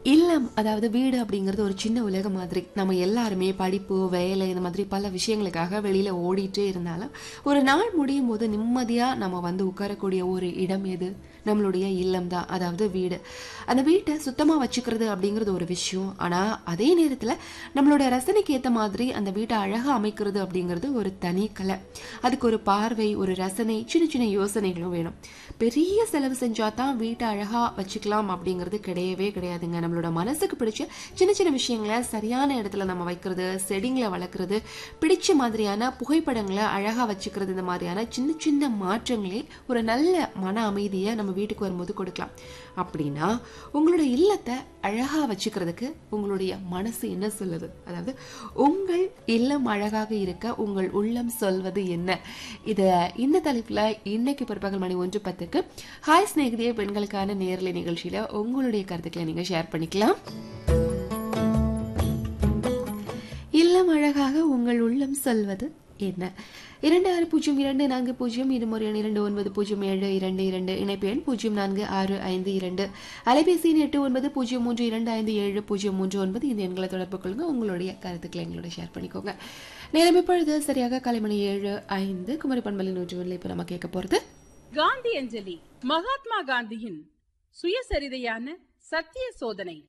இல்லம் அதாவது வீடு அப்படிங்கிறது ஒரு சின்ன உலகம் மாதிரி நம்ம எல்லாருமே படிப்பு வேலை இந்த மாதிரி பல விஷயங்களுக்காக வெளியில ஓடிட்டே இருந்தாலும் ஒரு நாள் முடியும் போது நிம்மதியா நம்ம வந்து உட்காரக்கூடிய ஒரு இடம் எது நம்மளுடைய இல்லம் தான் அதாவது வீடு அந்த வீட்டை சுத்தமா வச்சுக்கிறது அப்படிங்கிறது ஒரு விஷயம் ஆனா அதே நேரத்துல நம்மளோட ரசனைக்கு ஏத்த மாதிரி அந்த வீட்டை அழகா அமைக்கிறது அப்படிங்கிறது ஒரு தனி கலை அதுக்கு ஒரு பார்வை ஒரு ரசனை சின்ன சின்ன யோசனைகளும் வேணும் பெரிய செலவு செஞ்சா தான் வீட்டை அழகா வச்சுக்கலாம் அப்படிங்கிறது கிடையவே கிடையாதுங்க நம்மளோட மனசுக்கு பிடிச்ச சின்ன சின்ன விஷயங்களை சரியான இடத்துல நம்ம வைக்கிறது செடிங்களை வளர்க்குறது பிடிச்ச மாதிரியான புகைப்படங்களை அழகா வச்சுக்கிறது இந்த மாதிரியான சின்ன சின்ன மாற்றங்களே ஒரு நல்ல மன அமைதியை நம்ம வீட்டுக்கு வரும்போது கொடுக்கலாம் அப்படின்னா உங்களோட இல்லத்தை அழகா வச்சுக்கிறதுக்கு உங்களுடைய மனசு என்ன சொல்லுது அதாவது உங்கள் இல்லம் அழகாக இருக்க உங்கள் உள்ளம் சொல்வது என்ன இத இந்த தலைப்புல இன்னைக்கு பிற்பகல் மணி ஒன்று பத்துக்கு ஹாய் ஸ்நேகிதிய பெண்களுக்கான நேரலை நிகழ்ச்சியில உங்களுடைய கருத்துக்களை நீங்க ஷேர் பண்ணிக்கலாம் இல்லம் அழகாக உங்கள் உள்ளம் சொல்வது என்ன இரண்டு ஆறு பூஜ்ஜியம் இரண்டு நான்கு பூஜ்ஜியம் இருமுறை எண் இரண்டு ஒன்பது பூஜ்ஜியம் ஏழு இரண்டு இரண்டு இணைப்பு எண் பூஜ்ஜியம் நான்கு ஆறு ஐந்து இரண்டு அலைபேசி எண் எட்டு ஒன்பது பூஜ்ஜியம் மூன்று இரண்டு ஐந்து ஏழு பூஜ்ஜியம் மூன்று ஒன்பது இந்த எண்களை தொடர்பு கொள்ளுங்க உங்களுடைய கருத்துக்களை எங்களோட ஷேர் பண்ணிக்கோங்க நேரம் இப்பொழுது சரியாக கலைமணி ஏழு ஐந்து குமரி பண்பலி நூற்று ஒன்றில் இப்போ நம்ம கேட்க போறது காந்தி அஞ்சலி மகாத்மா காந்தியின் சுயசரிதையான சத்திய சோதனை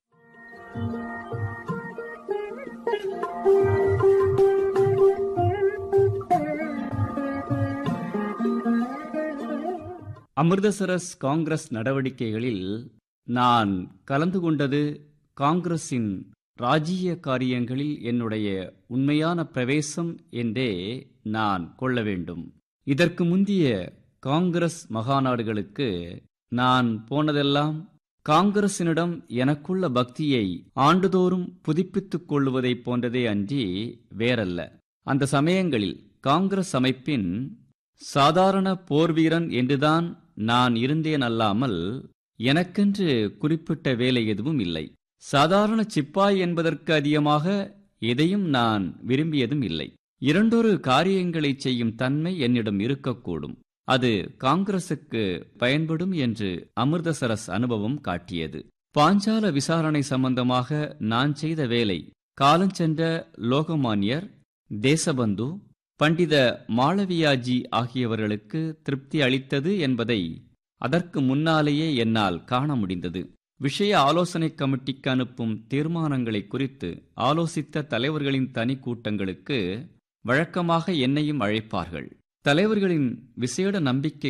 அமிர்தசரஸ் காங்கிரஸ் நடவடிக்கைகளில் நான் கலந்து கொண்டது காங்கிரசின் ராஜீய காரியங்களில் என்னுடைய உண்மையான பிரவேசம் என்றே நான் கொள்ள வேண்டும் இதற்கு முந்திய காங்கிரஸ் மகாநாடுகளுக்கு நான் போனதெல்லாம் காங்கிரசினிடம் எனக்குள்ள பக்தியை ஆண்டுதோறும் புதுப்பித்துக் கொள்வதைப் போன்றதே அன்றி வேறல்ல அந்த சமயங்களில் காங்கிரஸ் அமைப்பின் சாதாரண போர்வீரன் என்றுதான் நான் இருந்தேன் அல்லாமல் எனக்கென்று குறிப்பிட்ட வேலை எதுவும் இல்லை சாதாரண சிப்பாய் என்பதற்கு அதிகமாக எதையும் நான் விரும்பியதும் இல்லை இரண்டொரு காரியங்களைச் செய்யும் தன்மை என்னிடம் இருக்கக்கூடும் அது காங்கிரசுக்கு பயன்படும் என்று அமிர்தசரஸ் அனுபவம் காட்டியது பாஞ்சால விசாரணை சம்பந்தமாக நான் செய்த வேலை காலஞ்சென்ற லோகமானியர் தேசபந்து பண்டித மாளவியாஜி ஆகியவர்களுக்கு திருப்தி அளித்தது என்பதை அதற்கு முன்னாலேயே என்னால் காண முடிந்தது விஷய ஆலோசனை கமிட்டிக்கு அனுப்பும் தீர்மானங்களை குறித்து ஆலோசித்த தலைவர்களின் தனி கூட்டங்களுக்கு வழக்கமாக என்னையும் அழைப்பார்கள் தலைவர்களின் விசேட நம்பிக்கை